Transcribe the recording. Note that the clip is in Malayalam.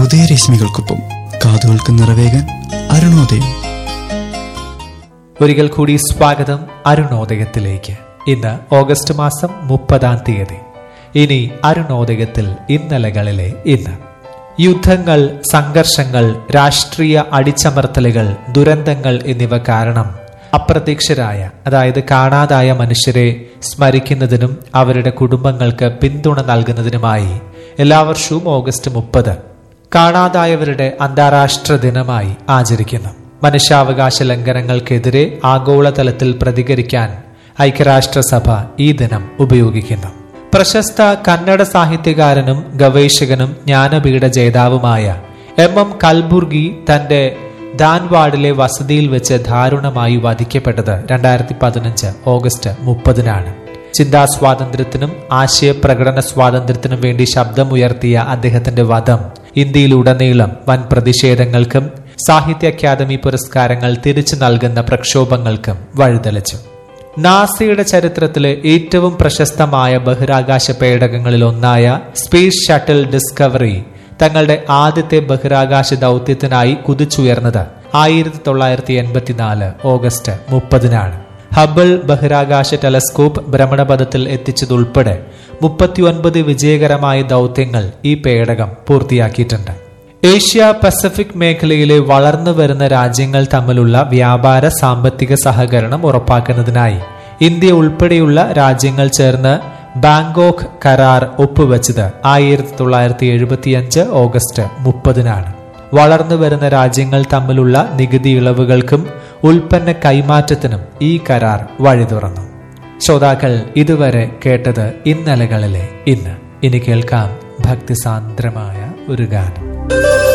ഉദയരശ്മികൾക്കൊപ്പം കാതുകൾക്ക് നിറവേകാൻ അരുണോദയം ഒരിക്കൽ കൂടി സ്വാഗതം അരുണോദയത്തിലേക്ക് ഇന്ന് ഓഗസ്റ്റ് മാസം മുപ്പതാം തീയതി ഇനി അരുണോദയത്തിൽ ഇന്നലകളിലെ ഇന്ന് യുദ്ധങ്ങൾ സംഘർഷങ്ങൾ രാഷ്ട്രീയ അടിച്ചമർത്തലുകൾ ദുരന്തങ്ങൾ എന്നിവ കാരണം അപ്രത്യക്ഷരായ അതായത് കാണാതായ മനുഷ്യരെ സ്മരിക്കുന്നതിനും അവരുടെ കുടുംബങ്ങൾക്ക് പിന്തുണ നൽകുന്നതിനുമായി എല്ലാ വർഷവും ഓഗസ്റ്റ് മുപ്പത് കാണാതായവരുടെ അന്താരാഷ്ട്ര ദിനമായി ആചരിക്കുന്നു മനുഷ്യാവകാശ ലംഘനങ്ങൾക്കെതിരെ ആഗോളതലത്തിൽ പ്രതികരിക്കാൻ ഐക്യരാഷ്ട്രസഭ ഈ ദിനം ഉപയോഗിക്കുന്നു പ്രശസ്ത കന്നഡ സാഹിത്യകാരനും ഗവേഷകനും ജ്ഞാനപീഠ ജേതാവുമായ എം എം കൽബുർഗി തന്റെ ധാൻവാഡിലെ വസതിയിൽ വെച്ച് ദാരുണമായി വധിക്കപ്പെട്ടത് രണ്ടായിരത്തി പതിനഞ്ച് ഓഗസ്റ്റ് മുപ്പതിനാണ് ചിന്താ സ്വാതന്ത്ര്യത്തിനും ആശയപ്രകടന സ്വാതന്ത്ര്യത്തിനും വേണ്ടി ശബ്ദമുയർത്തിയ അദ്ദേഹത്തിന്റെ വധം ഇന്ത്യയിലുടനീളം വൻ പ്രതിഷേധങ്ങൾക്കും സാഹിത്യ അക്കാദമി പുരസ്കാരങ്ങൾ തിരിച്ചു നൽകുന്ന പ്രക്ഷോഭങ്ങൾക്കും വഴിതെളിച്ചു നാസയുടെ ചരിത്രത്തിലെ ഏറ്റവും പ്രശസ്തമായ ബഹിരാകാശ പേടകങ്ങളിൽ ഒന്നായ സ്പേസ് ഷട്ടിൽ ഡിസ്കവറി തങ്ങളുടെ ആദ്യത്തെ ബഹിരാകാശ ദൗത്യത്തിനായി കുതിച്ചുയർന്നത് ആയിരത്തി തൊള്ളായിരത്തി എൺപത്തിനാല് ഓഗസ്റ്റ് മുപ്പതിനാണ് ഹബിൾ ബഹിരാകാശ ടെലസ്കോപ്പ് ഭ്രമണപഥത്തിൽ എത്തിച്ചതുൾപ്പെടെ മുപ്പത്തിയൊൻപത് വിജയകരമായ ദൗത്യങ്ങൾ ഈ പേടകം പൂർത്തിയാക്കിയിട്ടുണ്ട് ഏഷ്യ പസഫിക് മേഖലയിലെ വളർന്നു വരുന്ന രാജ്യങ്ങൾ തമ്മിലുള്ള വ്യാപാര സാമ്പത്തിക സഹകരണം ഉറപ്പാക്കുന്നതിനായി ഇന്ത്യ ഉൾപ്പെടെയുള്ള രാജ്യങ്ങൾ ചേർന്ന് ബാങ്കോക്ക് കരാർ ഒപ്പുവെച്ചത് ആയിരത്തി തൊള്ളായിരത്തി എഴുപത്തിയഞ്ച് ഓഗസ്റ്റ് മുപ്പതിനാണ് വളർന്നു വരുന്ന രാജ്യങ്ങൾ തമ്മിലുള്ള നികുതി ഇളവുകൾക്കും ഉൽപ്പന്ന കൈമാറ്റത്തിനും ഈ കരാർ വഴി തുറന്നു ശ്രോതാക്കൾ ഇതുവരെ കേട്ടത് ഇന്നലകളിലെ ഇന്ന് ഇനി കേൾക്കാം ഭക്തിസാന്ദ്രമായ ഒരു ഗാനം